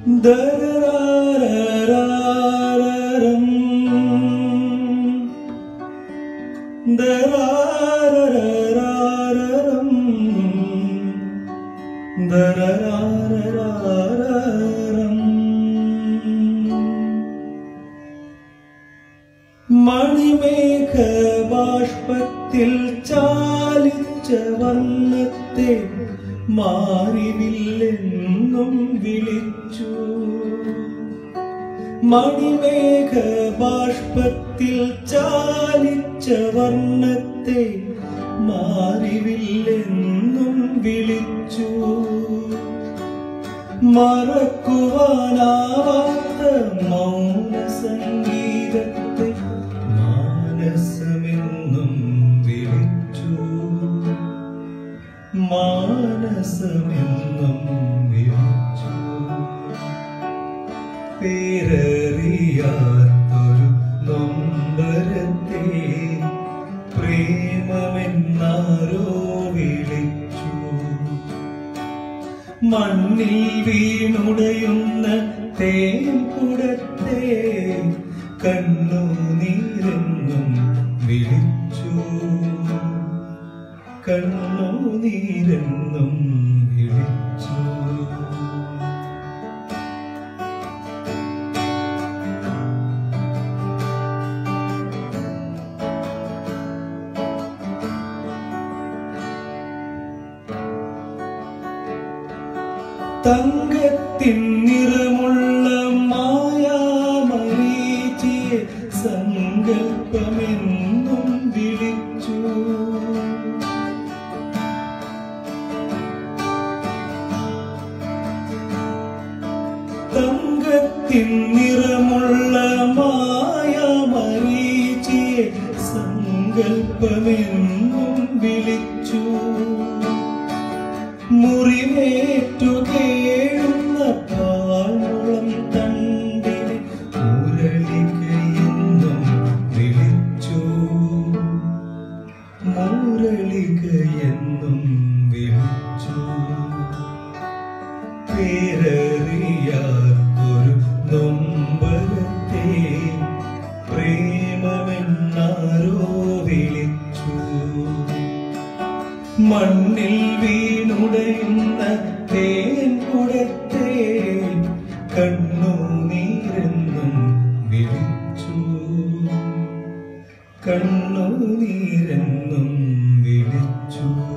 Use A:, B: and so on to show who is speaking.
A: ദരരാരരാരരം. ദരാരരാരരം. ദരരാരരാരരം. മണിമേഘ ബാഷ്പത്തിൽ ചാലിച്ച വർണ്ണത്തെ മാറിവില്ലെന്നും വിളിച്ചു മണിമേഘ ബാഷ്പത്തിൽ ചാലിച്ച വർണ്ണത്തെ മാറിവില്ലെന്നും വിളിച്ചു മറക്കുവാനാവാത്ത മൗന സംഗീതത്തെ മാനസമെന്നും വിളിച്ചു മാനസമെന്നും വിളിച്ചു പേരറിയാത്തൊരു നൊമ്പരത്തെ പ്രേമമെന്നാരോ വിളിച്ചു മണ്ണിൽ വീണുടയുന്ന തേൻകുടത്തെ കണ്ണുനീരെന്നും വിളിച്ചു കണ്ണുനീരെന്നും വിളിച്ചു തങ്കത്തിൻ നിറമുള്ള മായാമരീചിയെ സങ്കല്പമെന്നും വിളിച്ചു തങ്കത്തിൻ നിറമുള്ള മായാമരീചിയെ സങ്കല്പമെന്നും വിളിച്ചു മുറിവേറ്റു കേഴുന്ന പാഴ്മുളം തണ്ടിനെ മുരളികയെന്നും വിളിച്ചു മുരളികയെന്നും വിളിച്ചു പേരറിയാത്തൊരു നൊമ്പരത്തെ പ്രേമമെന്നാരോ വിളിച്ചു മണ്ണിൽ വീണുടയുന്ന തേൻ കുടത്തെ കണ്ണുനീരെന്നും വിളിച്ചു കണ്ണുനീരെന്നും വിളിച്ചു